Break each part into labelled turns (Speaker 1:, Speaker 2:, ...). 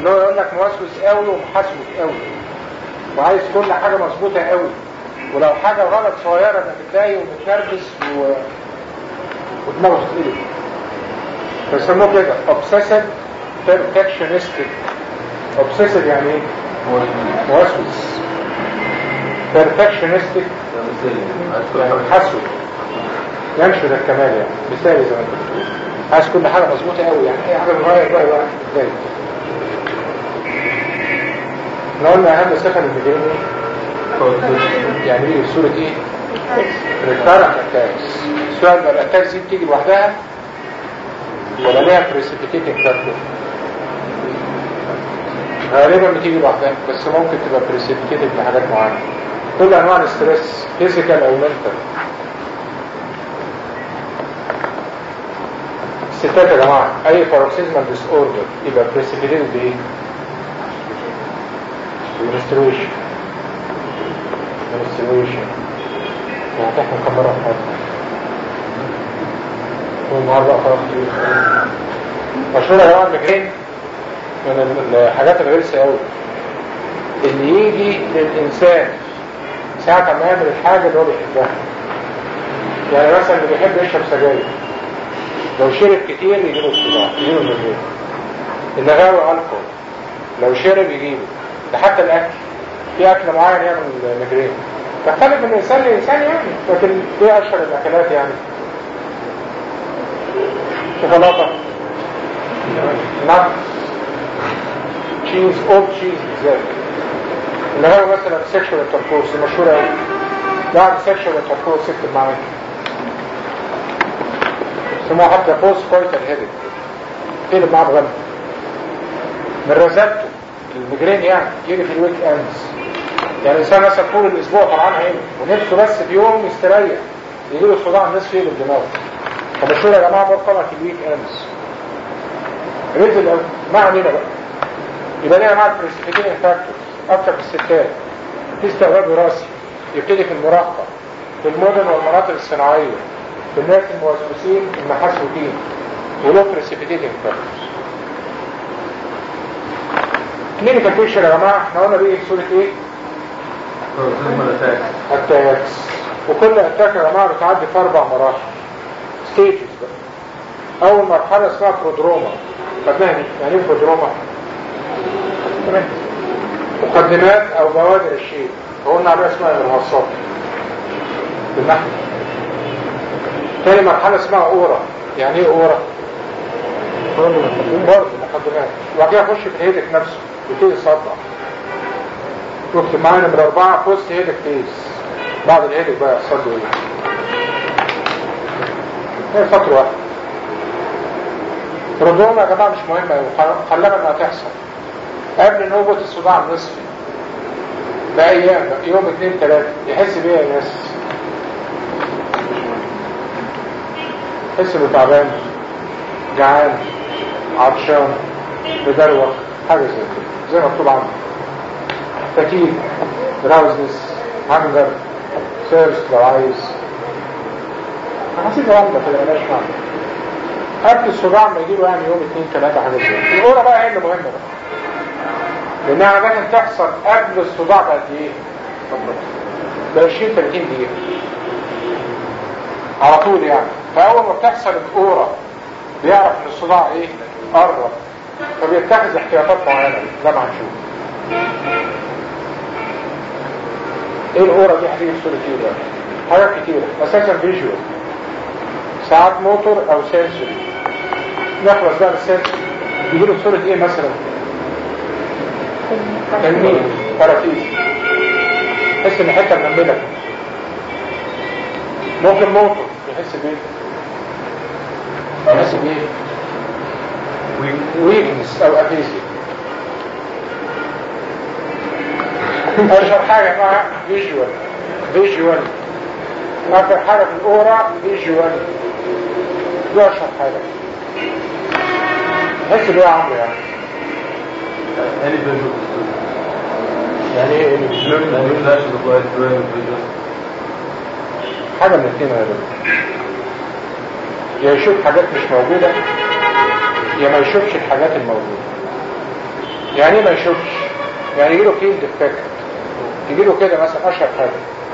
Speaker 1: اللي هو يقول لك موسوس قوي ومحاسبك قوي وعايز كل حاجة مظبوطة قوي ولو حاجة غلط صغيرة انك تتضايق ومتنرفز و... ودماغه تتقلب فيسموه كده obsessive perfectionistic obsessive يعني ايه؟ موسوس perfectionistic يعني حسوي ينشر الكمال يعني مثالي زي ما انت بتقول عايز كل حاجة مظبوطة قوي يعني اي حاجة بتغير بقى بقى ازاي احنا قلنا اهم صفة للمديرين ايه؟ يعني ايه صورة ايه؟ ريكارنت اتاكس السؤال بقى الاتاكس دي بتيجي لوحدها ولا ليها بريسيبيتيتنج فاكتور؟ غالبا بتيجي لوحدها بس ممكن تبقى بريسيبيتيتنج لحاجات معينة كل انواع الاسترس فيزيكال او منتال الستات يا جماعة اي باروكسيزمال ديس اوردر يبقى بريسيبيتيتد بايه؟ المنسترويشن المنسترويشن يعني تحمل كم مرة في حياتنا والنهارده خلاص كتير مشهور يا جماعة المجرين من الحاجات الغلسة قوي اللي يجي للإنسان ساعة ما يعمل الحاجة اللي هو بيحبها يعني مثلا اللي بيحب يشرب سجاير لو شرب كتير يجيله الصداع يجيله المجرين اللي غاوي الكحول لو شرب يجيله ده حتى الاكل في اكل معين يعمل مجرين تختلف من انسان لانسان يعني لكن ايه اشهر الاكلات يعني شوكولاته نعم تشيز اولد تشيز بالذات اللي هو مثلا سيكشوال انتركورس مشهور قوي بعد سيكشوال انتركورس اكتب معايا سموها حتى بوست كويتر هيدك تقلب معاه بغلط من رزالته المجرين يعني يجي في الويك اندز يعني الانسان مثلا طول الاسبوع طبعا عينه ونفسه بس في يوم يستريح يجي له صداع الناس يقلب دماغه فمشهور يا جماعه مرقمه في الويك اندز ريد الاول ما علينا بقى يبقى ليها مع البريسيبيتين فاكتورز اكتر في الستات في استغلال وراثي يبتدي في المراهقه في المدن والمناطق الصناعيه في الناس الموسوسين المحسوسين وله بريسيبيتين فاكتورز كلينيكال بيكشر يا جماعه احنا قلنا بيه صوره ايه؟ اتاكس وكل اتاك يا جماعه بتعدي في اربع مراحل ستيجز بقى اول مرحله اسمها برودروما خدناها دي يعني ايه برودروما؟ تمام مقدمات او بوادر الشيء قلنا عليها اسمها الارهاصات بالنحو تاني مرحله اسمها اورا يعني ايه اورا؟ برضه مقدمات وبعد كده اخش في الهيدك نفسه يبتدي يصدع واكتب معايا نمرة أربعة بوست هيدك فيس بعد الهيدك بقى يحصل له ايه؟ هي فترة واحدة رضونا يا جماعة مش مهمة خلاها انها تحصل قبل نوبة الصداع النصفي بأيام يوم اتنين تلاتة يحس بيه يا ناس يحس انه تعبان جعان عطشان مدروخ حاجة زي كده زي ما مكتوب عنه فتيل راوزنس هنجر سيرست لو عايز حسيت غامضة كده ملاش معنى قبل الصداع ما يجيله يعني يوم اتنين تلاتة حاجة زي كده الأولى بقى هي اللي مهمة بقى لأنها عادة تحصل قبل الصداع بقد إيه؟ ب 20 30 دقيقة على طول يعني فأول ما بتحصل الأورا بيعرف ان الصداع ايه قرب فبيتخذ احتياطات معينة زي ما هنشوف ايه الاورا دي هتيجي في صورة ايه بقى حاجات كتيرة اساسا فيجوال ساعات موتور او سنسوري نخلص بقى بالسنسوري يجي له صورة ايه مثلا تنميل فراتيز تحس ان حتة منملة ممكن موتور يحس بايه يحس بايه ويكنس او افيزيا اشهر حاجة مع فيجوال فيجوال اخر حاجة في الاورا فيجوال دي اشهر حاجة تحس بيه يا عمرو يعني يعني ايه حاجة من الاثنين غالبا يا يشوف حاجات مش موجودة يا ما يشوفش الحاجات الموجودة يعني ايه ما يشوفش يعني يجيله فيلد افكت يجيله كده مثلا اشهر حاجه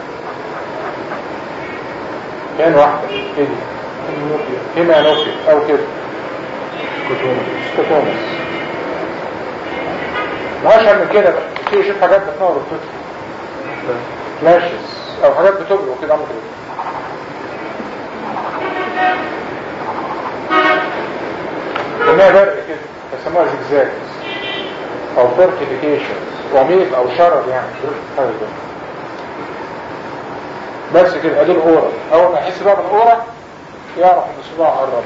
Speaker 1: كان واحده كده هنا نوفي او كده سكوتومس ما اشهر من كده بقى في يشوف حاجات بتنور الطفل فلاشز او حاجات بتبرق كده عمل كده كمية برق كده بيسموها زجزاج او فورتيفيكيشنز وميل او شرر يعني حاجه كده بس كده ادي الاورا اول ما يحس بقى بالاورا يعرف ان الصداع قرب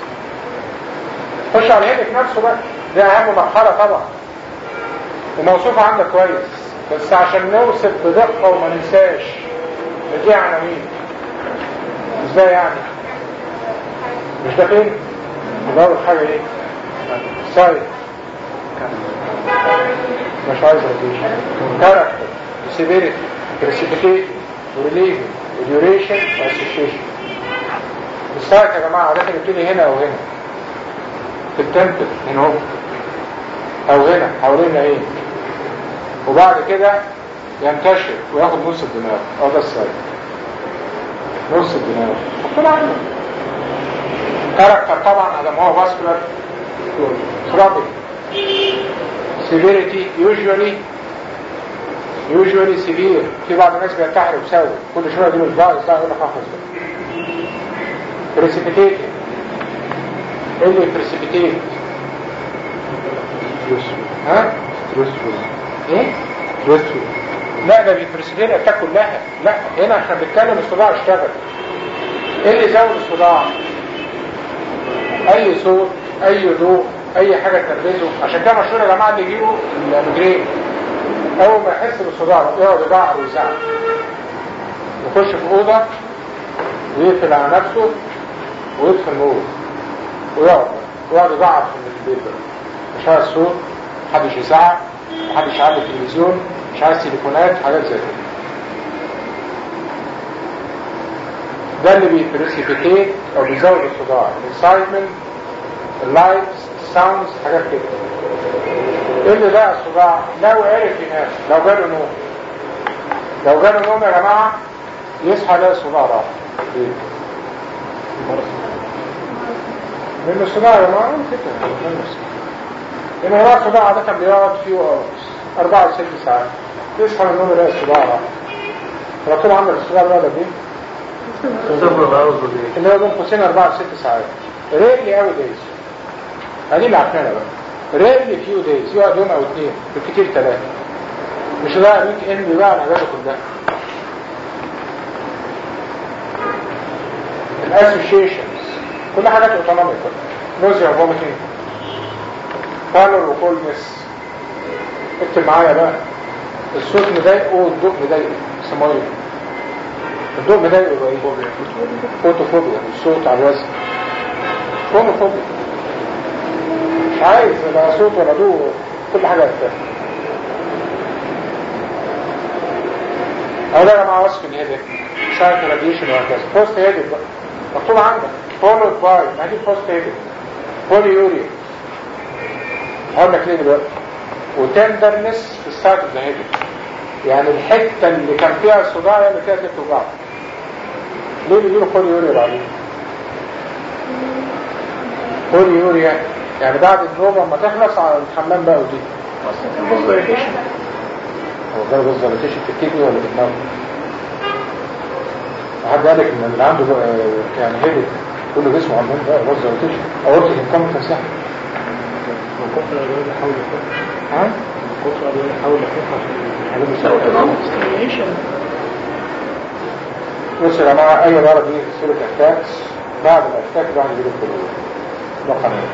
Speaker 1: خش على الهيدك نفسه بقى دي اهم مرحله طبعا وموصوفه عندك كويس بس عشان نوصف بدقه وما ننساش دي عناوين ازاي يعني مش ده فين يبقى اول حاجه ايه سايد مش عايز ريتيشن كاركتر سيفيريتي بريسيبيتيشن وريليفنج وديوريشن واسوشيشن السايت يا جماعه عاده يبتدي هنا او هنا في التمبل هنا اهو او هنا حوالين ايه وبعد كده ينتشر وياخد نص الدماغ اه ده السايت نص الدماغ مكتوب عنه كاركتر طبعا هذا ما هو فاسكولار trouble severity usually usually severe في بعض الناس بينتحروا بسبب كل شويه يجيله صداع يصدع يقول لك احفظ precipitating ايه اللي precipitate ها ايه لا ده بيبرسيبيت الاتاك كلها لا هنا احنا بنتكلم الصداع اشتغل ايه اللي زود الصداع اي صوت اي ضوء اي حاجة تنرفزه عشان كده مشهور يا جماعة اللي يجيله المجرين اول ما يحس بالصداع يقعد يجعر ويزعل يخش في اوضة ويقفل على نفسه ويطفي النور ويقعد ويقعد يجعر في البيت مش عايز صوت محدش يزعق محدش يعلي التلفزيون مش عايز تليفونات حاجات زي كده ده اللي بيبريسيبيتيت او بيزود الصداع الاكسايتمنت اللايتس الساوندز حاجات كده ايه اللي ده الصداع لو عرف ينام لو جاله نوم لو جاله نوم يا جماعه يصحى يلاقي الصداع راح ليه؟ من الصداع يا جماعه كده لان هو الصداع عاده بيقعد فيه اورز اربع ست ساعات يصحى من النوم يلاقي الصداع راح مكتوب عندك الصداع ده دي اللي هو بين قوسين اربع ست ساعات ريرلي قوي دايز ادي اللي عارفينها بقى ريرلي فيو دايز يقعد يوم او اثنين بالكتير ثلاثه مش ده ويك اند بقى الاجازه كلها الاسوشيشنز كل حاجات اوتونوميك نوزيا وفوميتنج بالور وكولنس اكتب معايا بقى الصوت مضايقه والضوء مضايقه اسمه ايه؟ الضوء مضايقه يبقى ايه؟ فوتوفوبيا الصوت على الوزن فوتوفوبيا مش عايز لا صوت ولا ضوء كل حاجه هتفهم او ده يا جماعه وصف الهيدك سايت راديشن وهكذا بوست هيدك بقى مكتوب عندك فولود باي ما دي بوست هيدك بولي يوريا هقول لك ليه دلوقتي وتندرنس في السايت اوف ذا هيدك يعني الحته اللي كان فيها الصداع هي اللي فيها توجع ليه بيقولوا بولي يوريا بعدين بولي يوريا يعني بعد النوبة لما تخلص على الحمام بقى ودي هو ده بص زلتيشن في الكدني ولا في الدم حد قال لك ان اللي عنده يعني هيدك كل جسمه عمال بقى بص زلتيشن اورتك انكم تنسحب
Speaker 2: كتر الأدوية اللي حاول ياخدها
Speaker 1: ها؟
Speaker 2: كتر الأدوية اللي حاول ياخدها
Speaker 1: حاجات بص يا جماعة أي مرض يجي في سورة أتاكس بعد الأتاك الواحد يجيله القلوب ده قانون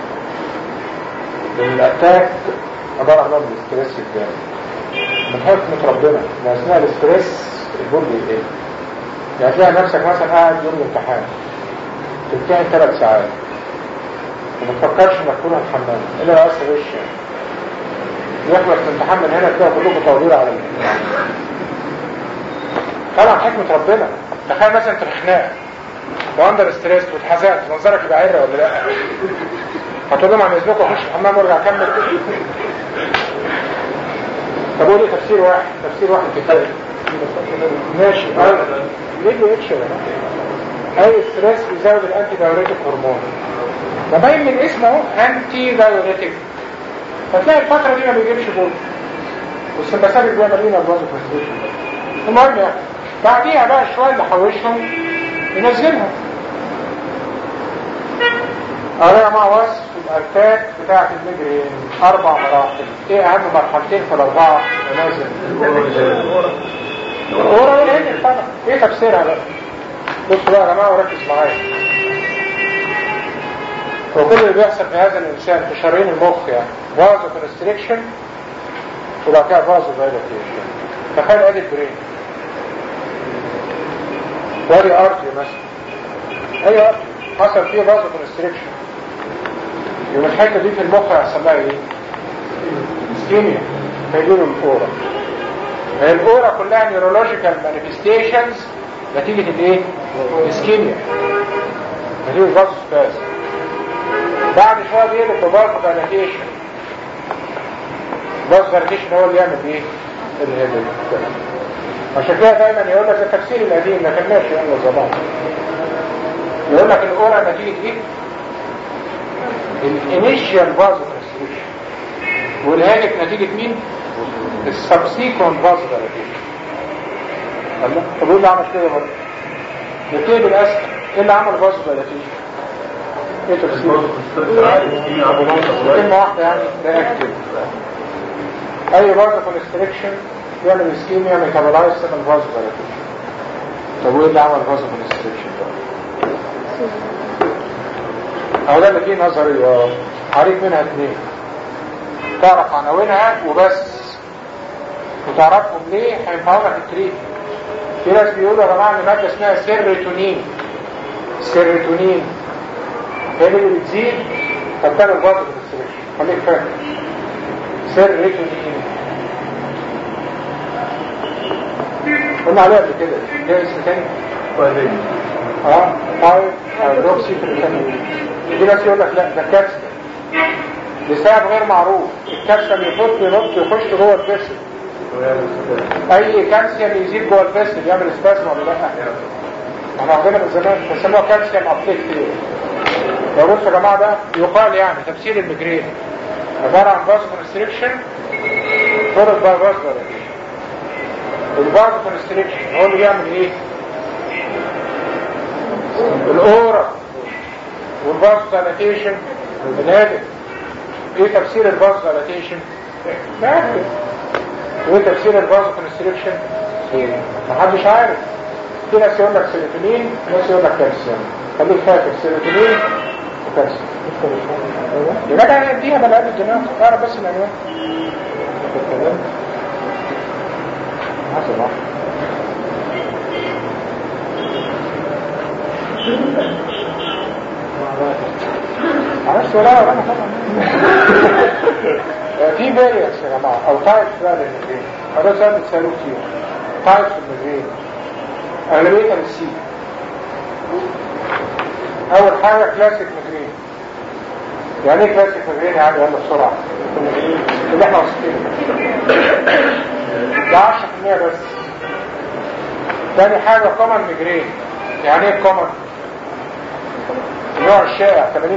Speaker 1: لأن الأتاك عبارة عن الاستريس الجامد من حكمة ربنا إن أثناء الاستريس البرد يقل يعني تلاقي نفسك مثلا قاعد يوم الامتحان تمتحن ثلاث ساعات وما تفكرش انك تروح الحمام الا لو عايز تغش يعني يخلص الامتحان من هنا تلاقي كلكم طوابير على الامتحان طبعا حكمة ربنا تخيل مثلا انت في خناقه واندر ستريس واتحزقت منظرك يبقى عره ولا لا هتقول لهم عن اذنكم اخش الحمام وارجع اكمل طب قول لي تفسير واحد تفسير واحد كفايه ماشي ليه اتش يا جماعه اي ستريس بيزود الانتي دايوريتك هرمون ده باين من اسمه اهو انتي دايوريتك فتلاقي الفتره دي ما بيجيبش بول والسمباسات بيعمل لنا الوزن المهم يعني بعديها بقى شويه اللي حوشهم ينزلها أرى مع وصف الأركات بتاعة المجرين أربع مراحل إيه أهم مرحلتين في الأربعة ونازل الأورا والهجر طبعا إيه تفسيرها بقى بصوا بقى يا جماعة وركز معايا هو كل اللي بيحصل في هذا الإنسان في شرايين المخ يعني فازو كونستريكشن وبعد كده فازو دايلاتيشن تخيل ادي البرين وادي ارتري مثلا اي ارتري حصل فيه فازو كونستريكشن يبقى الحته دي في المخ هيحصل لها ايه؟ اسكيميا فيجيله الاورا هي الاورا كلها نيورولوجيكال مانيفستيشنز نتيجه الايه؟ اسكيميا نتيجه فازو سباز بعد شويه بيقلب بفازو دايلاتيشن فازو دايلاتيشن هو اللي يعمل ايه؟ الهيدل عشان كده دايما يقول لك التفسير القديم ما كناش يلا زمان يقول لك الاورا نتيجه ايه؟ الانيشيال فازو كونستريكشن والهاجت نتيجة مين؟ السبسيكون فازو دايلاتيشن الله طب ايه اللي عمل كده برضه؟ نبتدي بالاسهل ايه اللي عمل فازو دايلاتيشن؟ ايه تفسير؟ كلمة واحدة يعني رياكتيف اي فازو كونستريكشن يعمل اسكيميا ميتابولايز من فازو دايلاتيشن طب وايه اللي عمل فازو كونستريكشن بقى؟ او ده اللي فيه نظرية عليك منها اتنين تعرف عناوينها وبس وتعرفهم ليه هينفعوا لك التريد في ناس بيقولوا يا جماعه ان ماده اسمها سيروتونين سيروتونين هي اللي بتزيد فبتعمل الباطل في السيريشن خليك فاهم سيروتونين قلنا عليها قبل كده ليه اسم تاني؟ اه طيب هيدروكسي فريتامين في ناس يقول لك لا ده كالسيوم لسبب غير معروف الكالسيوم يفوت ينط يخش جوه الجسم اي كالسيوم يزيد جوه الجسم يعمل سبازم ولا لا؟ احنا عندنا من زمان بيسموها كالسيوم ابتيك ثيوري لو بصوا يا جماعه ده يقال يعني تفسير المجرين عباره عن فاز كونستريكشن فورد باي فاز الفاز كونستريكشن هو اللي بيعمل ايه؟ الاورا والباز دايلاتيشن الهادف ايه تفسير الباز دايلاتيشن نعرف وايه تفسير الباز كونستريكشن محدش عارف في ناس يقول لك سيروتونين وناس يقول لك كالسيوم خليك فاكر سيروتونين وكالسيوم يا جدع اديها بلاد الدماغ اعرف بس العنوان حسب معلش ولا ولا طبعا في فاريانس يا جماعه او تايبس بقى للمجرين هذا سؤال بتسالوه كتير تايبس المجرين اغلبيتها بالسي اول حاجه كلاسيك مجرين يعني ايه كلاسيك مجرين يعني يلا بسرعه اللي احنا واثقين ده 10% بس تاني حاجه كومن مجرين يعني ايه كومن النوع الشائع 80%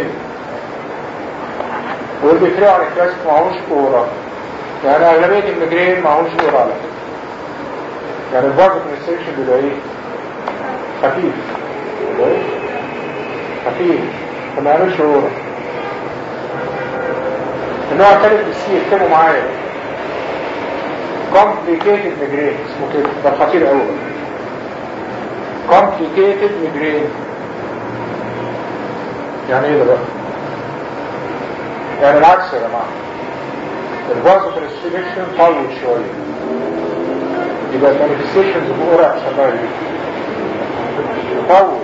Speaker 1: واللي بيفرقوا عن الكلاسيك معهوش اورا يعني اغلبيه المجرين معهوش اورا على فكره يعني البارد كونستريكشن بيبقى ايه؟ خفيف بيبقى ايه؟ خفيف فما يعملش اورا النوع الثالث بالسي اكتبوا معايا complicated migraine اسمه كده ده خطير قوي complicated migraine يعني ايه ده بقى يعني العكس يا جماعه الفازو كونستريكشن طول شويه يبقى المانيفستيشنز بقرا شباب طول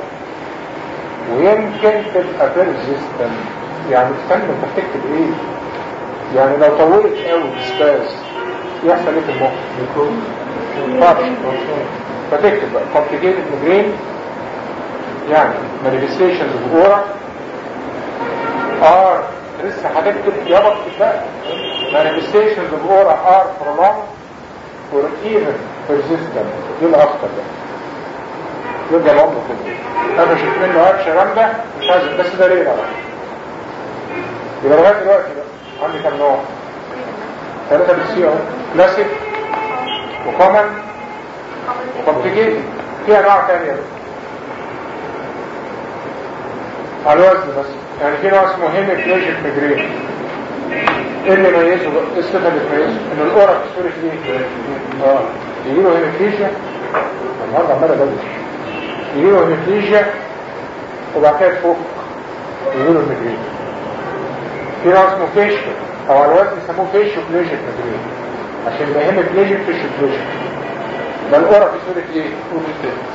Speaker 1: ويمكن تبقى بيرزيستنت يعني استنى انت بتكتب ايه يعني لو طولت قوي سباز يحصل ايه في المخ طرش فتكتب بقى complicated migraine يعني manifestations of aura are لسه هتكتب يابا بقى manifestations of aura are prolonged or even persistent دي الاخطر ده يبقى العمر كله انا شفت منه هرشه جامده مش عايز بس ده ليه بقى يبقى لغايه دلوقتي بقى عندي كام نوع ثلاثه بالسي اهو كلاسيك وكومن وكومبليكيتد في انواع ثانيه بقى على الوزن بس يعني في نوع اسمه هيميبليجيك ميجرين ايه اللي يميزه بقى؟ ايه الصفه اللي تميزه؟ ان الاورا في صوره ايه؟ اه يجي له هيميبليجيا النهارده عمال ادرس يجي له هيميبليجيا وبعد كده تفك يجي له الميجرين في نوع اسمه فيشو او على الوزن يسموه فيشو بليجيك ميجرين عشان يبقى هيميبليجيك فيشو بليجيك ده الاورا في صوره ايه؟ قول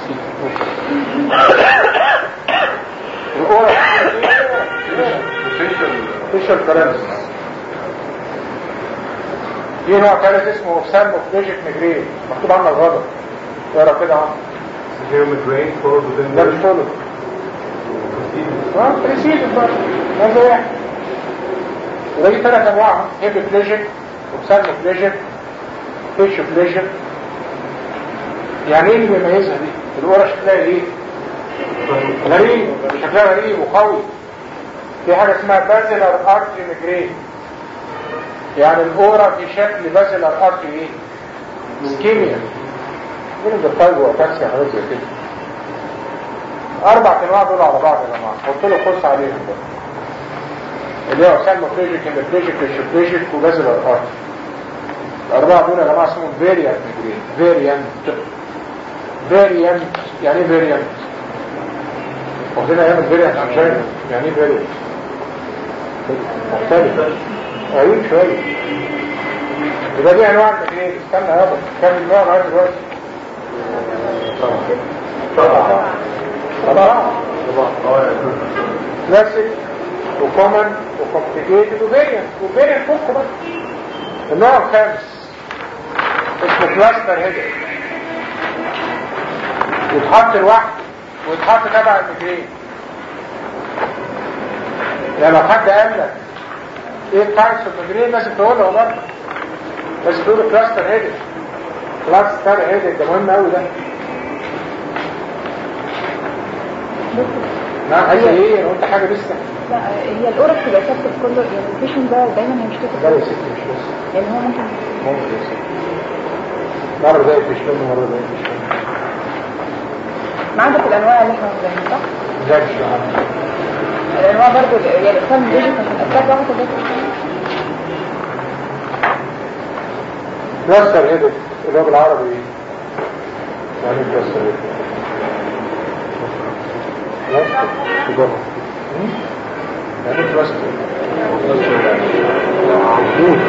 Speaker 1: الاورا فيشل كارنس في نوع ثالث اسمه اوفسام اوفليجيك ميجرين مكتوب عنه الغضب اقرا كده عنه
Speaker 2: Geometry followed within
Speaker 1: ده مش فولو اه بريسيد بقى هذا واحد وده دي ثلاث انواع هيبوبليجيك اوفسام اوفليجيك فيشل بليجيك يعني ايه اللي بيميزها دي؟ الاورا شكلها ايه؟ غريب شكلها غريب وقوي في حاجة اسمها بازلر ارتري ميجرين يعني الاورا في شكل بازلر ارتري ايه سكيميا من الدقائق واتاكسي حاجات زي كده اربع انواع دول على بعض يا جماعه قلت له قص عليهم بقى اللي هو سالموفليجيك اندوفليجيك فيشوفليجيك وبازلر ارتري الاربعه دول يا جماعه اسمهم فيريانت ميجرين فيريانت فيريانت يعني ايه فيريانت واخدين ايام الفيريانت عن شيء يعني ايه فيريانت مختلف عيون شوية يبقى دي انواع المجرين استنى يابا كم النوع لغاية دلوقتي طبعا طبعا كلاسيك وكومن وكومبليكيتد وفيريانت وفيريانت فوق بقى النوع الخامس اسمه كلاستر هيدر يتحط لوحده ويتحط تبع المجرين يعني لو حد قال لك ايه التايبس اوف مجرين لازم تقول له برضه لازم تقول له كلاستر هيدك كلاستر هيدك ده مهم قوي ده نعم عايزه ايه انا قلت حاجه لسه
Speaker 3: لا هي الأورا بتبقى ثابتة في كل يعني البيشن ده دايما هي مش
Speaker 1: لا يا
Speaker 3: تفكر
Speaker 1: ستي مش لسه
Speaker 3: يعني هو ممكن
Speaker 1: ممكن يا ستي مرة ده تشتم مرة ده تشتم
Speaker 3: ما عدا في الأنواع اللي احنا واخدينها صح؟
Speaker 1: لا مش معانا
Speaker 3: الأنواع برضه يعني الإقسام بيجي عشان أسباب واحدة ده
Speaker 1: كلاستر هيدك اللي هو بالعربي ايه؟ يعني إيه كلاستر هيدك كلاستر تجرب يعني إيه كلاستر عمود.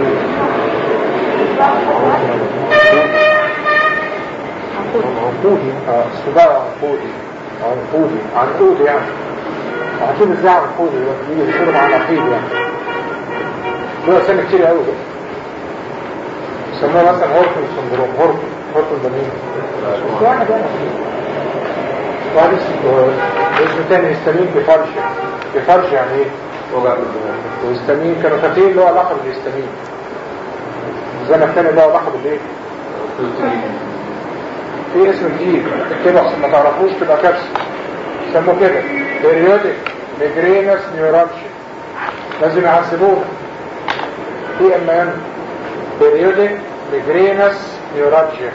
Speaker 1: عنقودي اه الصداع عنقودي عنقودي عنقودي يعني عارفين ازاي عنقودي ده يجي يصير مع نقيض يعني له اسامي كتير قوي ده يسموها مثلا هورتون سندروم هورتون هورتون ده مين؟ واحد يعني واحد اسمه اسم تاني هيستامين بفرشة بفرشة يعني ايه؟ وهيستامين كانوا فاكرين اللي هو علاقة بالهيستامين زي ما التاني اللي هو علاقة بالايه؟ في اسم جديد اكتبه عشان ما تعرفوش تبقى كارثة يسموه كده periodic migranus neuralgia لازم يحسبوه في ام ان periodic migranus neuralgia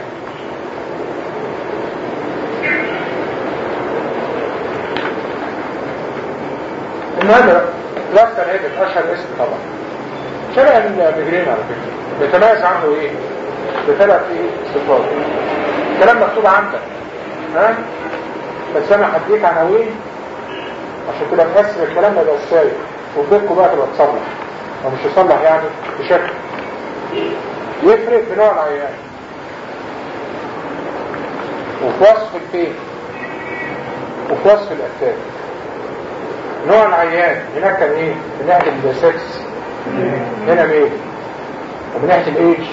Speaker 1: المهم كلاستر هيدك اشهر اسم طبعا شبه الميجرين على فكره بيتميز عنه ايه؟ بثلاث ايه؟ صفات الكلام مكتوب عندك ها؟ بس انا هديك عناوين عشان تبقى تقسم الكلام ده يبقى ازاي وبينكم بقى تبقى تصلح او مش تصلح يعني بشكل يفرق في نوع العيان وفي وصف البين وفي وصف الاتاك نوع العيان هناك كان ايه من ناحيه السكس هنا مين ومن ناحيه الايدج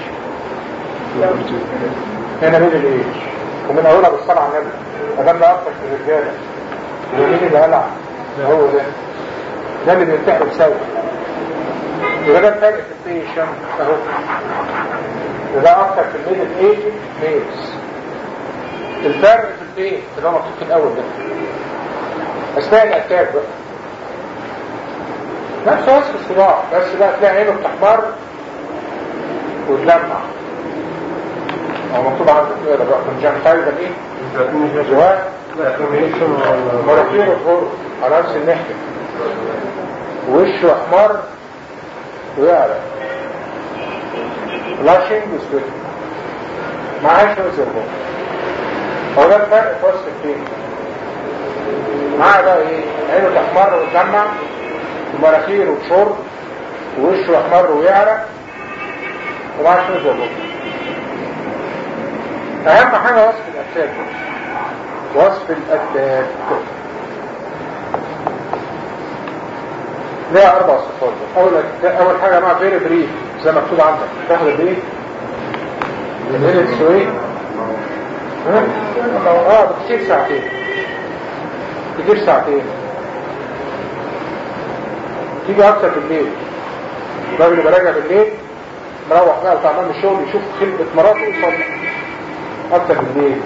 Speaker 1: هنا مين الايدج ومن اولها بالصلاه على النبي ادام ده اكتر في الرجاله ومين اللي قلع هو ده ده اللي بينتحروا سوا يبقى ده الفرق في البيشن اهو وده اكتر في الميدل ايج ميلز الفرق في البين اللي هو مكتوب في الاول ده اثناء الاتاك بقى نفس وصف الصداع بس بقى تلاقي عينه بتحمر وتلمع هو مكتوب عندك ايه ده بقى كونجنكتايفال ايه؟ جواه مناخيره فوق على نفس الناحيه وشه احمر ويعلى لاشنج وسويت معاه شويه زربون هو ده الفرق في وصف الفين معاه بقى ايه عينه تحمر وتلمع ومناخيره تشر ووشه احمر ويعرق ومعاه شويه زربون اهم حاجه وصف الاتاك وصف الاتاك ليها اربع صفات اول اول حاجه مع فيري بريف زي ما مكتوب عندك تاخد ايه مينيتس وايه اه بكتير ساعتين كتير ساعتين تيجي اكتر بالليل الراجل يبقى راجع بالليل مروح بقى وتعبان من الشغل يشوف خلقة مراته ويصلي اكتر بالليل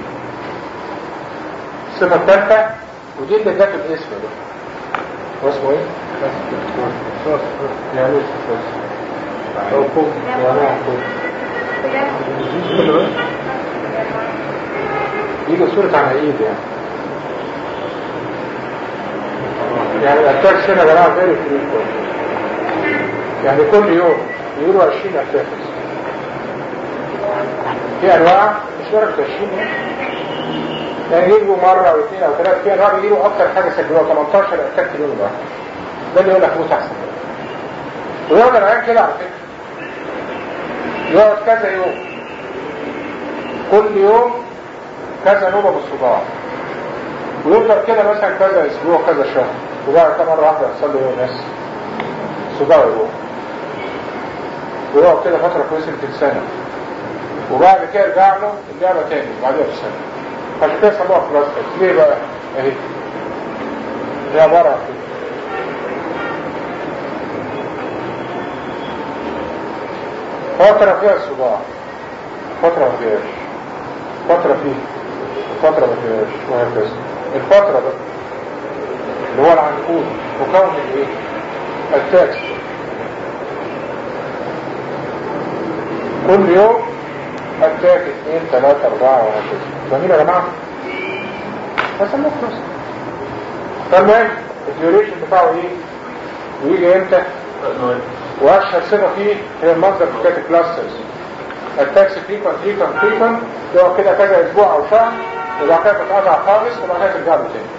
Speaker 1: الصفة الثالثة ودي اللي ذات الاسم ده هو اسمه ايه؟ يعني ايه هو كوب يعني ايه كوب يجي صورة عن ايد يعني يعني الاتاكس هنا يا جماعه فيري فريكوينت يعني كل يوم يقولوا 20 اتاكس في انواع مش درجة 20 يعني يعني يجوا مرة او اثنين او ثلاثة في انواع بيجيبوا اكتر حاجة سجلوها 18 اتاك في اليوم الواحد ده اللي يقول لك موت احسن ويقعد العيان كده على فكرة يقعد كذا يوم كل يوم كذا نوبة بالصداع ويفضل كده مثلا كذا اسبوع كذا شهر وبعد كده مرة واحدة يحصل له يوم ناس صداع يروح ويقعد كده فترة كويسة يمكن سنة وبعد كده يرجع له اللعبة تاني بعدها بسنة عشان كده سموها كلاستر ليه بقى؟ اهي هي عبارة عن كده فترة فيها الصداع فترة ما فيهاش فترة فيه فترة ما فيهاش وهكذا الفترة بقى اللي هو العنقود مكون من ايه؟ التاكس كل يوم اتاك اثنين ثلاثة اربعة وهكذا جميل يا جماعة؟ هسموه فلوس فالمهم الديوريشن بتاعه ايه؟ ويجي امتى؟ واشهر صفه فيه هي المنظر بتاعت الكلاسترز التاكسي فريكونت فريكونت فريكونت يقعد كده كذا اسبوع او شهر وبعد كده تتقطع خالص وبعد كده ترجع له تاني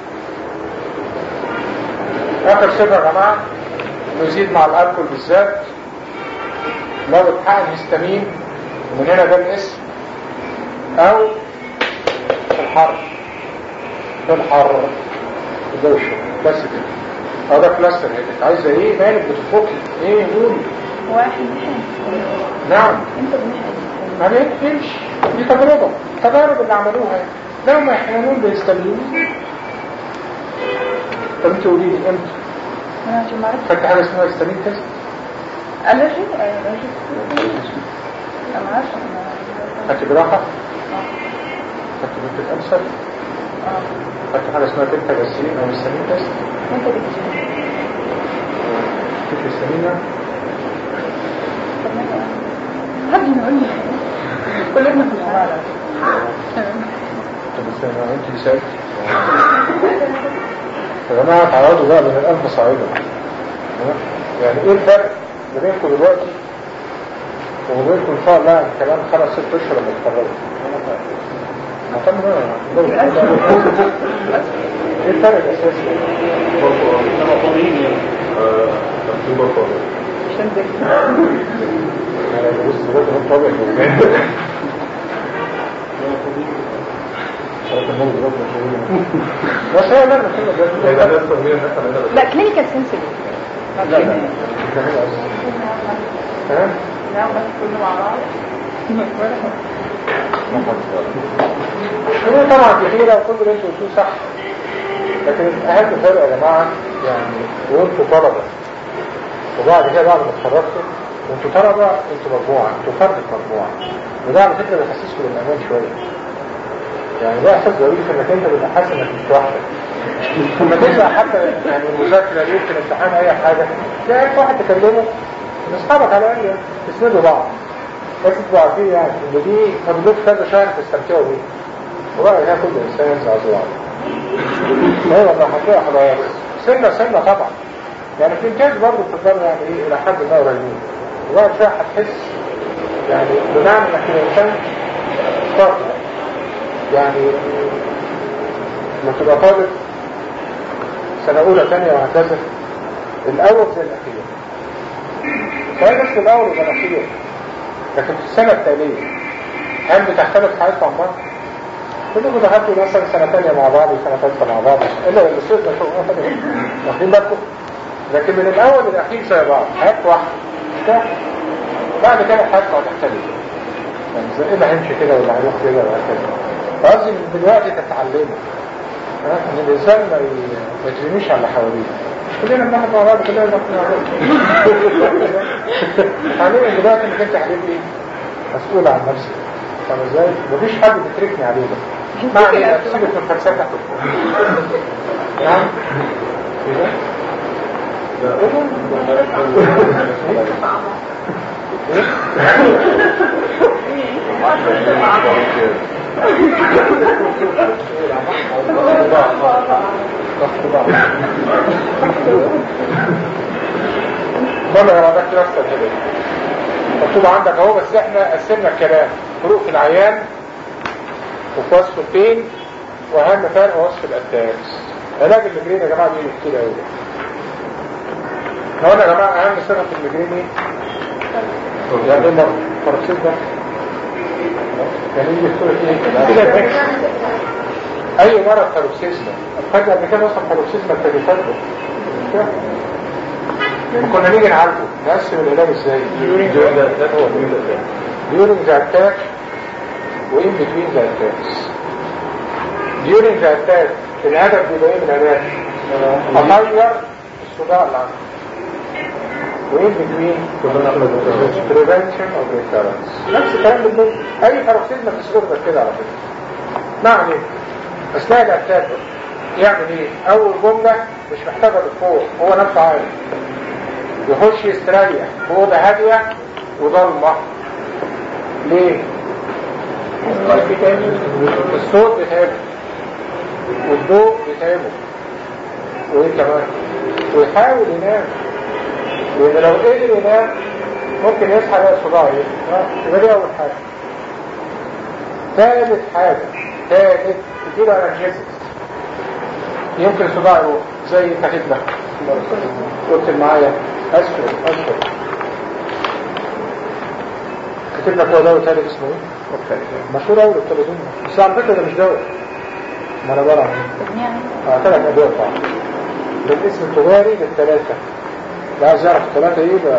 Speaker 1: اخر صفه يا جماعه انه يزيد مع الالكول بالذات لو اتحقن هيستامين ومن هنا ده الاسم او في الحر في الحر في الجو الشغل بس كده اه ده كلاستر هيدك عايزه ايه مالك بتفكي ايه قولي
Speaker 3: واحد
Speaker 1: نعم
Speaker 3: انت بنحن
Speaker 1: ما بيقفلش دي تجربة التجارب اللي عملوها لو ما يحيانون بيستمروا طب انت قولي لي امتى
Speaker 3: انا عشان ما عرفت
Speaker 1: خدت حاجة اسمها استامين تيست
Speaker 3: الرجي الرجي انا ما عارفه انا
Speaker 1: خدت جراحة
Speaker 3: اه
Speaker 1: خدت بنت الأمثل
Speaker 3: اه
Speaker 1: خدت حاجة اسمها بنت جاسين أو استامين تيست
Speaker 3: انت بتجي
Speaker 1: كيف استامينها
Speaker 3: طب ما حد يقول لي كلنا في الحالة
Speaker 1: طب استنى انت اللي سألت يا جماعة تعرضوا بقى من الألف صعيدة تمام؟ يعني ايه الفرق ما بينكم دلوقتي وما بينكم ان شاء الله كمان خمس ست اشهر لما تتخرجوا مهتم بقى ايه الفرق الاساسي؟
Speaker 3: عشان ده
Speaker 1: يعني بص دلوقتي انت طبيعي بس هي لا
Speaker 3: لا كلينيكال سنسيتيف
Speaker 1: لا لا تمام
Speaker 3: نعم بس كله مع بعض
Speaker 1: هو طبعا في حيلة وكل اللي انتوا قلتوه صح لكن اهم فرق يا جماعة يعني وانتوا طلبة وبعد كده بعد ما اتخرجتوا وانتوا طلبة انتوا مجموعة انتوا فرد في مجموعة وده على فكرة بيحسسكم بالأمان شوية يعني ده إحساس ظريف إنك أنت بتبقى حاسس إنك مش لوحدك لما تبقى حتى يعني المذاكرة اليوم في الامتحان أي حاجة تلاقي واحد تكلمه من أصحابك على الأقل يعني تسندوا بعض بس تبقوا عارفين يعني إن دي فضلوك كذا شهر تستمتعوا بيه وبقى كده كل إنسان ينزع زوعه أيوة والله هتلاقي حضارات سنة سنة طبعا يعني في امتياز برضه بتقدر يعني ايه الى حد ما قريبين وبعد شويه هتحس يعني بمعنى انك الانسان فرد يعني لما تبقى طالب سنة أولى ثانية وهكذا الأول زي الأخير سواء بس الأول ولا الأخير لكن في السنة التالية هل بتختلف حياتكم عن بعض؟ كلكم دخلتوا مثلا سنة ثانية مع بعض وسنة ثالثة مع بعض إلا اللي صرنا شو واخدين بالكم؟ لكن من الأول للأخير زي بعض حياتكم واحدة مش كده؟ بعد كده حياتكم هتختلف يعني زي إيه اللي هيمشي كده واللي هيروح كده وهكذا فقصدي من دلوقتي تتعلموا ها؟ ان الانسان ما ي- ما يترميش على اللي حواليه كلنا بناخد مع بعض كلنا بناخد مع بعض تعلموا دلوقتي انك انت حبيبي مسؤول عن نفسك فاهم ازاي؟ مفيش حد بيتركني عليه ده ما علينا سيبك من فلسفتك نعم كده مرة يا ده نفس الهدف مكتوب عندك اهو بس احنا قسمنا الكلام فروق في العيان وفي وصف البين واهم فرق وصف الاتاكس علاج المجرين يا جماعه بيجي كتير قوي لو انا يا جماعه اهم صفه في المجرين ايه؟ يعني ايه فرصيت ده؟ يعني يجي في صورة ايه؟ كده تكس اي مرض بروكسيزما فاكر قبل كده اصلا بروكسيزما التليفون كنا نيجي نعالجه نقسم العلاج ازاي؟ during the attack وin between the attacks during the attack الهدف بيبقى ايه من العلاج؟ اغير الصداع اللي عنده وين between prevention of recurrence نفس الكلام بالظبط اي باروكسيزما في الصدر ده كده على فكره ما عليه اثناء الاتاك يعمل ايه؟ اول جمله مش محتاجه دكتور هو نفسه عارف يخش يستريح في اوضه هاديه وضلمه ليه؟ الصوت بيتعبه والضوء بيتعبه وايه كمان؟ ويحاول ينام لان لو قدر ينام ممكن يصحى يلاقي صداع ايه؟ يبقى دي اول حاجه ثالث حاجه ثالث كتير انرجيسكس يمكن صداع يروح زي كاتبنا قلت معايا اسفل اسفل كتب لك هو دواء تاني اسمه ايه؟ مشهور قوي التلازون بس على فكره ده مش دواء ما انا بقى اه ثلاث ادويه طبعا ده الاسم التجاري للثلاثه لا عايز يعرف الثلاثه ايه بقى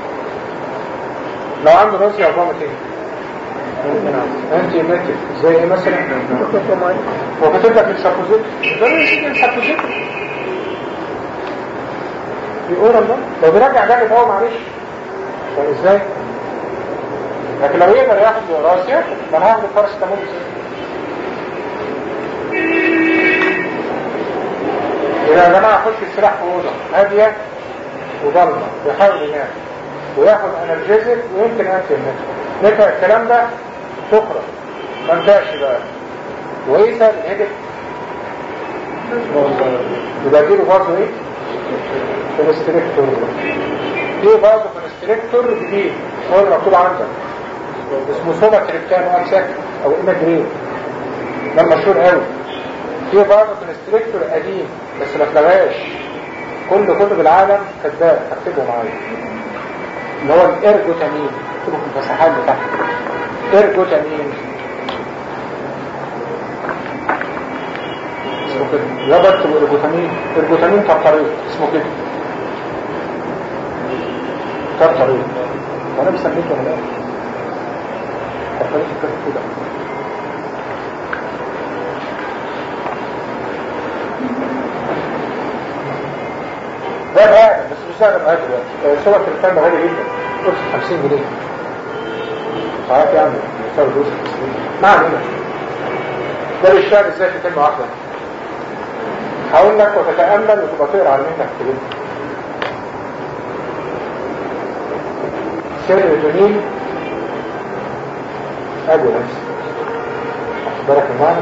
Speaker 1: لو عنده نوسي او فامت ايه؟ انتي ميتك زي ايه مثلا؟ هو كاتب لك السابوزيت ده مش السابوزيت بيقول الله لو بيرجع جامد قوي معلش طب ازاي؟ لكن لو يقدر ياخد راسي ياخد ما انا هاخد الباراسيتامول إذا يا جماعة خش يستريح في أوضة هادية وضلمة ويحاول ينام وياخد انرجيزك ويمكن انتي نفع الكلام ده تخرج ما انتهش بقى ويسأل الهدف يبقى اديله برضه ايه؟ كونستريكتور في برضه كونستريكتور جديد هو اللي مكتوب عندك اسمه سوما تريبتان واكساك او ايماجرين ده مشهور قوي في برضه كونستريكتور قديم بس ما اتلغاش كل كتب العالم كذاب هكتبه معايا اللي هو الارجوتامين اكتبه في المساحات بتاعته ارجوتامين اسمه كده لا بكتب ارجوتامين ارجوتامين كالطريق اسمه كده كالطريق وانا بسميته ولا لا كالطريق كده ده بقى بس مش بتشتغل معايا دلوقتي صورة الكلام غالي جدا قلت 50 جنيه ساعات يعني بيشتغل فلوس ما علينا ده بيشتغل ازاي في كلمة واحدة هقول لك وتتأمل وتبقى تقرا على منك كلمة سيروتونين ابو نفس بالك المعنى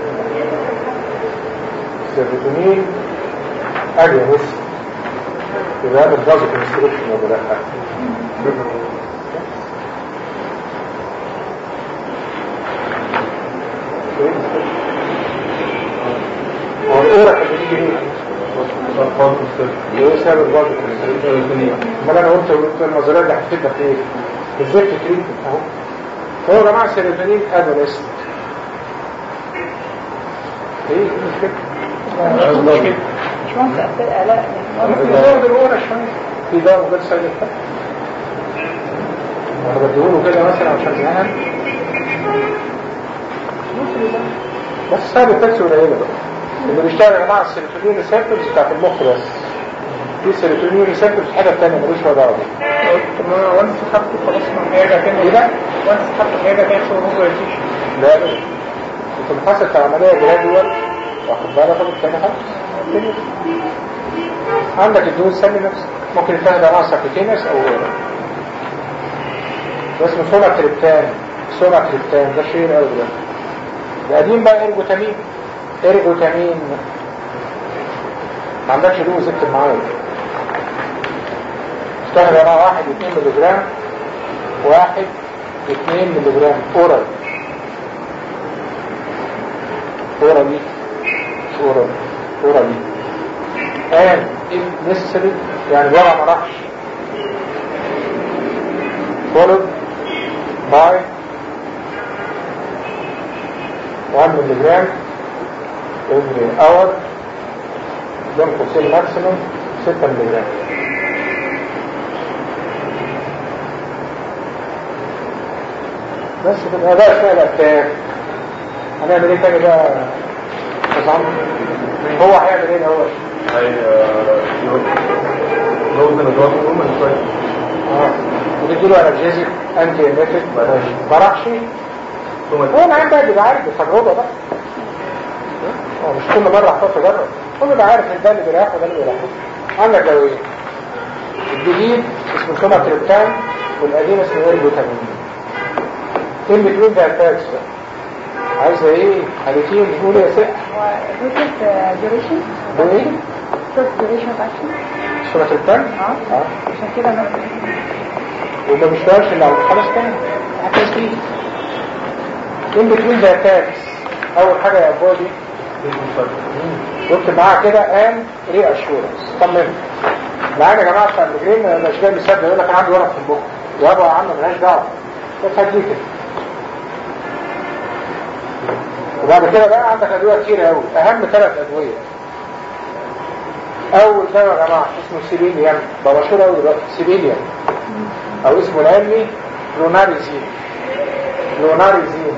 Speaker 1: سيروتونين ابو نفس يبقى هذا الضغط كونستريكشن ولا لا هو الاورا اللي بيجي ايه ايه سبب الضغط امال انا قلت قلت المزارات اللي هتفيدك ايه بالذات تريد اهو هو يا جماعه السيروتونين ادوليست ايه ايه المشكله
Speaker 3: مش ممكن أبدأ لا
Speaker 1: ممكن يزود الورا شويه في ده وجود سايد افكت انا بديهوله كده مثلا عشان زهقان بس سايد افكتس قليله بقى اللي بيشتغل يا جماعه السيروتونين ريسبتورز بتاعت المخ بس في سيروتونين ريسبتورز حاجه ثانيه ملوش ولا دعوه بيها
Speaker 2: وانس خدته خلاص ما هيرجع تاني
Speaker 1: ايه ده؟
Speaker 2: وانس خدته هيرجع تاني صور ممكن يتيش
Speaker 1: لا لا انت بتحصل عمليه جراديوال واخد بالك خد الثاني خالص عندك الدهون سلي نفسك ممكن يتاخد على سكتينس او غيره ده اسمه سونا تريبتان سونا تريبتان ده شير قوي ده القديم بقى ارجوتامين ارجوتامين ما عندكش دوز اكتب معايا اشتغل على واحد اتنين ملي جرام واحد اتنين ملي جرام اورال اورالي مش اورال اورالي and if necessary يعني الوضع ما راحش followed by 1 milligram every hour بين قوسين ماكسيموم 6 ملغ بس كده ده اسمها الاتاك هنعمل ايه تاني بقى يا عم هو هيعمل ايه الاول اه وتديله انرجيزي انتي ايميتك ما راحش هو انا عندي بيبقى عارف بالتجربه بقى هو مش كل مره هتقعد تجرب هو بيبقى عارف ان ده اللي بيريحه وده اللي بيريحه عندك لو ايه الجديد اسمه سوما تريبتان والقديم اسمه ايرجوتامين ان بتوين ذا اتاكس بقى عايزه ايه حالتين بتقول يا ست
Speaker 3: وروتيت ديوريشن
Speaker 1: ايه
Speaker 3: شورت ديوريشن اوف اكشن
Speaker 1: سوما تريبتان
Speaker 3: اه
Speaker 1: اه
Speaker 3: عشان كده ما
Speaker 1: وما بيشتغلش الا على خلاص تاني هتسيب ان بتوين ذا اتاكس اول حاجه يا بودي قلت معاها كده ان ري اشورنس طمني معانا يا جماعه بتاع المجرين مش جاي مصدق يقول لك انا عندي ورق في البق يابا يا عم ملهاش دعوه بس هديك كده وبعد كده بقى عندك ادويه كتير قوي اهم ثلاث ادويه اول دواء يا جماعه اسمه سيبيليان ده مشهور قوي دلوقتي سيبيليان او اسمه العلمي لوناريزين لوناريزين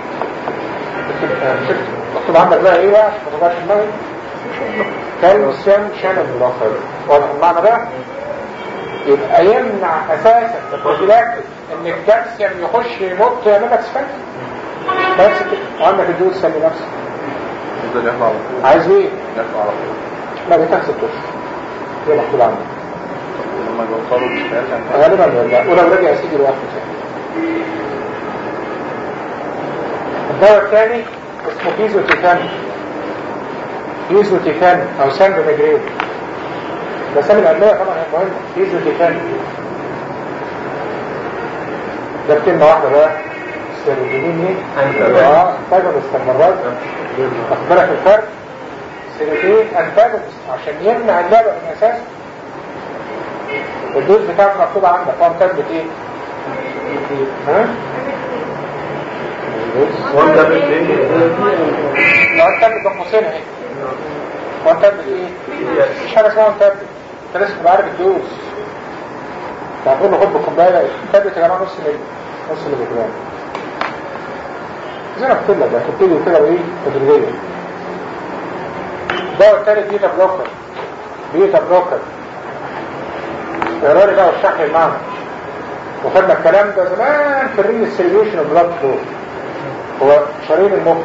Speaker 1: مكتوب عندك بقى ايه بقى ما تبقاش دماغي كالسيوم شانل مضخر واضح المعنى ده يبقى يمنع اساسا البروفيلاكتيك ان الكالسيوم يخش يمط يعمل لك سفنج بس كده وعندك الجوز سمي نفسك
Speaker 4: يفضل يطلع على طول
Speaker 1: عايز ايه؟
Speaker 4: يطلع على طول
Speaker 1: لا دي تحت الطفل ده مكتوب عندك
Speaker 4: لما يوصلوا بالشهادة عشان
Speaker 1: غالبا يرجع ولو رجع يا سيدي لوحده تاني الدواء الثاني اسمه فيزوتيكان فيزوتيكان او ساند ميجرين ده سامي الأدوية طبعا هي مهمة فيزوتيكان ده بكلمة واحدة بقى السيروتونين ايه؟ اه انتاجونست المرات واخد بالك الفرق سيروتونين انتاجونست عشان يمنع اللعبة من اساسه الدوز بتاعك مكتوب عندك هو مثبت ايه؟ ها؟
Speaker 4: وانت بتلاقي
Speaker 1: لو انت بتبقى قوسين اهي هو انت ايه؟ مفيش حاجه اسمها انت انت لازم تبقى عارف الدوز هتقول له خد بالكوبايه ثابت يا جماعه نص ملي نص ملي جرام زي ما قلت لك ده تبتدي كده بايه؟ تدريجيا الدواء الثالث بيتا بلوكر بيتا بلوكر اقرا لي بقى واشرح لي المعنى وخدنا الكلام ده زمان في الريل سيليوشن اوف بلاد فلو هو شرايين المخ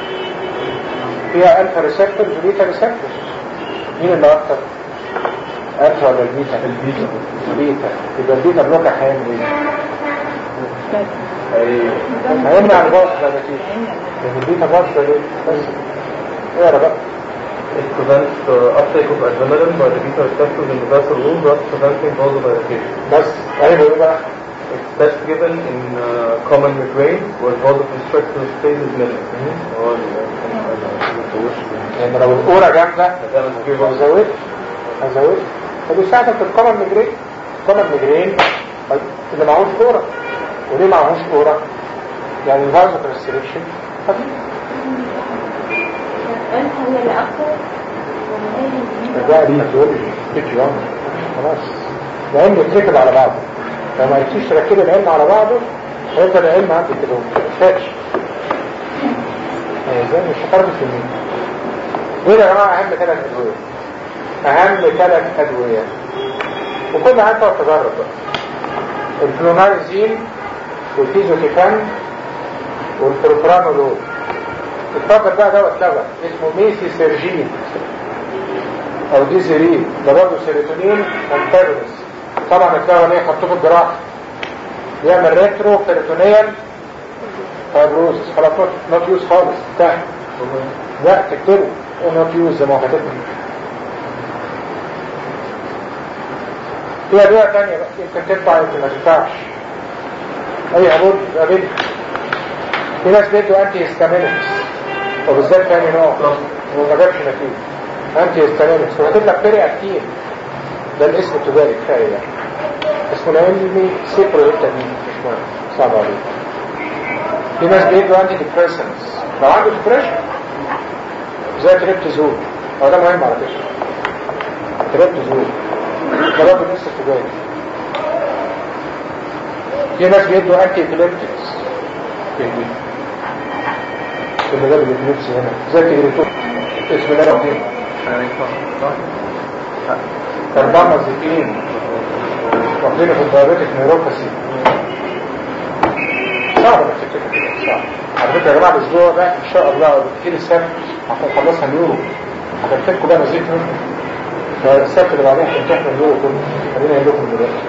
Speaker 1: فيها الفا ريسبتورز وبيتا ريسبتورز مين اللي اكتر؟ الفا ولا البيتا؟ البيتا البيتا يبقى البيتا بلوكر هيعمل ايه؟ هيمنع الباص ده نتيجة لان البيتا باص ده ليه؟ بس اقرا بقى
Speaker 4: It prevents the uptake of adrenaline by the beta receptors in the vessel wall, thus preventing vasodilatation.
Speaker 1: بس ايوه ايه بقى؟
Speaker 4: It's best given in uh, common migraine where vasoconstrictor phase is minimal. هو
Speaker 1: لان لو الاورا جامده
Speaker 4: ال-
Speaker 1: هزود هزود فبيساعدك في الكومن ميجرين الكومن ميجرين اللي معهوش اورا وليه معهوش اورا؟ يعني الفازو كونستريكشن خفيف
Speaker 3: انت هي اللي اكتر ولا
Speaker 1: ده الفيزيولوجي فيديو خلاص العلم يتركب على بعضه لو ما عرفتيش تركب العلم على بعضه هيفضل العلم عندك كده ما تفاتش ازاي مش هتعرف تسميه دول يا جماعه اهم ثلاث ادويه اهم ثلاث ادويه وكل حاجه تقعد تجرب بقى الفلونايزين والفيزوكيفان والبروبرانولول اتفضل بقى دواء اتلغى اسمه ميسي سيرجين او ديزيرين ده برضه سيروتونين انتاجونست طبعا اتلغى ليه حطوه في الجراحه بيعمل ريترو بيريتونيال فايبروزس خلاص نوت يوز خالص انتهى لا تكتبه نوت يوز زي ما هو كاتبه في ادويه ثانيه بقى يمكن تنفع يمكن ما تنفعش اي عبود قابل في ناس بيدوا انتي هيستامينكس وبالذات ثاني نوع وما جابش نتيجه انتي هيستامينكس وكاتب لك بيري اكتين ده الاسم التجاري كفايه يعني اسمه العلمي سيبروهيبتامين مش مهم صعب عليك في ناس بيدوا انتي ديبريسنس لو عنده ديبريشن زي تريبتازول هو ده مهم على فكره تريبتازول ده برضه لسه تجاري في ناس بيدوا انتي ابيليبتكس اللي جاب الابيليبسي هنا زي تجريتو اسم الله ربنا كربامازيبين واخدينه في الدايابيتك نيوروباثي صعب انك تفتكر كده صعب على فكره يا جماعه الاسبوع ده ان شاء الله او بالكثير السبت هكون خلصها اليورو هكتب لكم بقى مزيد منه فالسبت اللي بعدين هتمتحنوا اليورو كله خلينا اقول لكم دلوقتي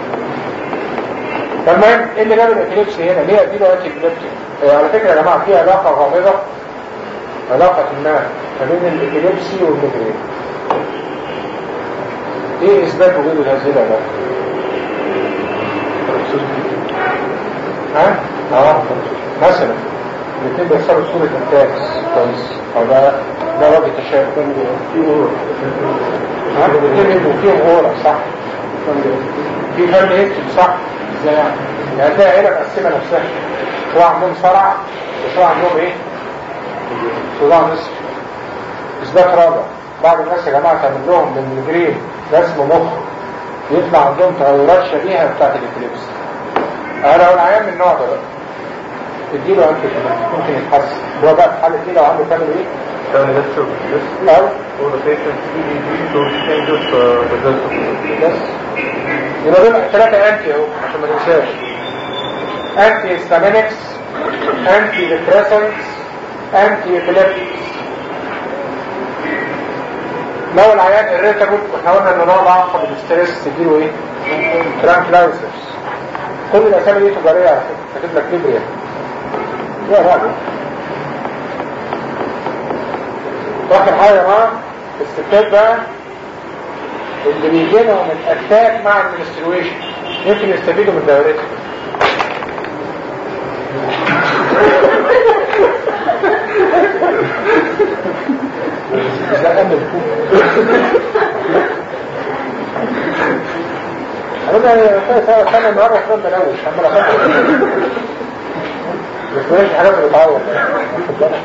Speaker 1: فالمهم ايه اللي جاب الابيليبسي هنا ليه اديله انتي ابيليبتيك آه على فكره يا جماعه في علاقه غامضه علاقه ما ما بين الابيليبسي والميجرين ايه اثبات وجود هذه العلاقه ها اه مثلا الاثنين بيحصلوا صورة انتاج كويس او ده ده وجه تشابه ها الاثنين وفيهم غورة صح في فرق يكتب صح ازاي يعني يعني تلاقي عيلة مقسمة نفسها شوية عندهم صرع وشوية عندهم ايه صداع نصف اثبات رابع بعض الناس يا جماعة تعمل لهم بالمجرين رسم مخ يطلع عندهم تغيرات شبيهة بتاعت الابليبسي انا لو العيان من النوع ده بقى تديله انت ممكن يتحسن هو بقى في حالة دي لو عنده تعمل ايه؟
Speaker 4: Then this should this
Speaker 1: او
Speaker 4: for the patient's EEG shows changes uh, the result.
Speaker 1: بس يبقى دول ثلاثة انتي اهو عشان ما تنساش انتي هيستامينكس انتي ديبريسنتس انتي ابيليبتكس لو العيان الريتابل واحنا قلنا ان نوع عقب الاستريس تديله ايه؟ ترانكلايزرز كل الاسامي دي تجاريه على فكره كاتب لك كبرياء يا راجل واخر حاجه يا جماعه الستات بقى اللي بيجي لهم الاتاك مع المنسترويشن يمكن يستفيدوا من دورتهم زهقان من الكوب انا كويس انا كان النهارده كان ملوش عمال افكر بس مش حاجات بتتعوض خد بالك.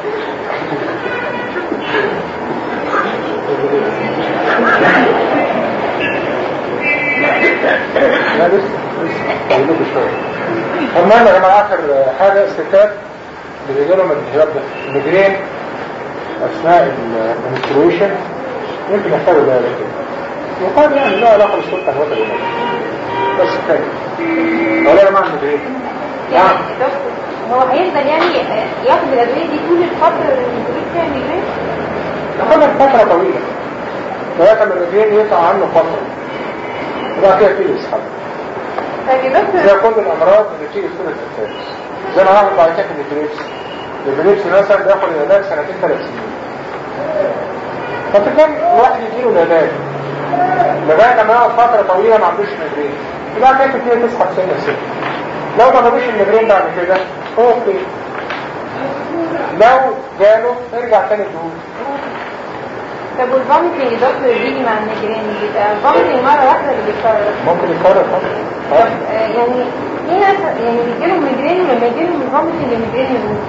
Speaker 1: لا لسه لسه هقول لكم شويه المهم يا جماعه اخر حاجه الستات اللي بيجي لهم الانهيار ده المجرين اثناء المنسترويشن يمكن يحتاجوا ده كده وقال يعني لا علاقه بالسلطه الوتري بس كفايه ولا يا جماعه المديرين
Speaker 3: يعني دكتور هو هيفضل يعني ياخد الادويه دي طول الفتره اللي المدير فيها ميجرين
Speaker 1: ناخدها فتره طويله لغايه ما المديرين يقطع عنه فتره وبعد كده تيجي يسحب
Speaker 3: طيب يا دكتور
Speaker 1: زي كل الامراض اللي بتيجي في طول الانفاس زي ما عمل بعد كده في الابريبسي الابريبسي مثلا بياخد العلاج سنتين ثلاث سنين فكان الواحد يجيله العلاج لغايه ما يقعد فتره طويله ما عندوش ميجرين يبقى كده تبتدي تسحب سنه سنه لو ما جابوش الميجرين بعد كده هو اوكي لو جاله ارجع تاني تقول
Speaker 3: طب والفوميتنج يا دكتور بيجي مع الميجرين بيبقى الفوميتنج مره واحده اللي بيتكرر
Speaker 1: ممكن يتكرر
Speaker 3: طب
Speaker 1: طبعا
Speaker 3: آه، يعني في ناس يعني بيجيلهم ميجرين ولما يجيلهم الفوميتنج الميجرين يروح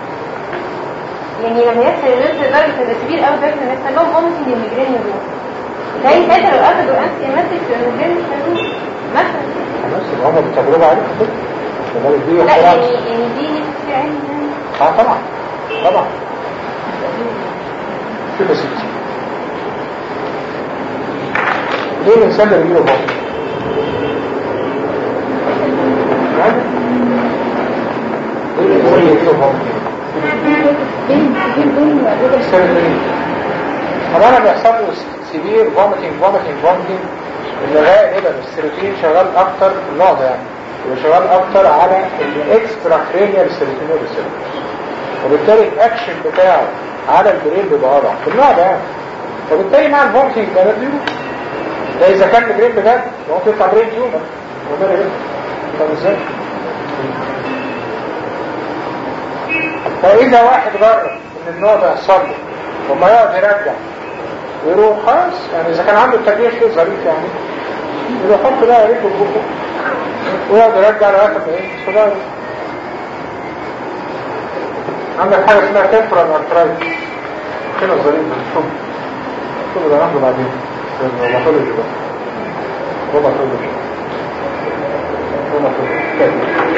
Speaker 3: يعني لما يحصل الناس لدرجه ان كبير قوي درجه ان يحصل لهم فوميتنج الميجرين يروح زي ساعتها لو اخدوا انتي اماتيك الميجرين مش هيروح مثلا
Speaker 1: خلاص يبقى هم بالتجربه عليك كده لذلك دي
Speaker 3: لا
Speaker 1: اختراع.
Speaker 3: يعني يعني دي ناس كتير علم يعني
Speaker 1: اه طبعا طبعا شوف يا ستي ليه الانسان اللي بيجيله بطن ليه الانسان اللي بيجيله بطن السيروتونين طب انا بيحصل له سيفير فوميتنج فوميتنج فوميتنج اللي غالبا السيروتونين شغال اكتر في النوع ده يعني يبقى شغال اكتر على الاكسترا كرينيال سيروتونين ريسبتورز وبالتالي الاكشن بتاعه على البرين بيبقى اضعف في النوع ده يعني وبالتالي مع الفوميتنج ده بيروح ده اذا كان البرين بجد ممكن يطلع برين تيومر وماله ايه؟ طب ازاي؟ فإذا واحد جرب إن النوع ده يحصل له وما يقعد يرجع ويروح خلاص يعني إذا كان عنده التربية شيء ظريف يعني يروح يحط بقى رجله في بقه ويقعد يرجع لغاية ما إيه صغير عندك حاجة اسمها تمبرال ارترايتس كده ظريف ده شوف كل ده ناخده بعدين روماتولوجي بقى روماتولوجي روماتولوجي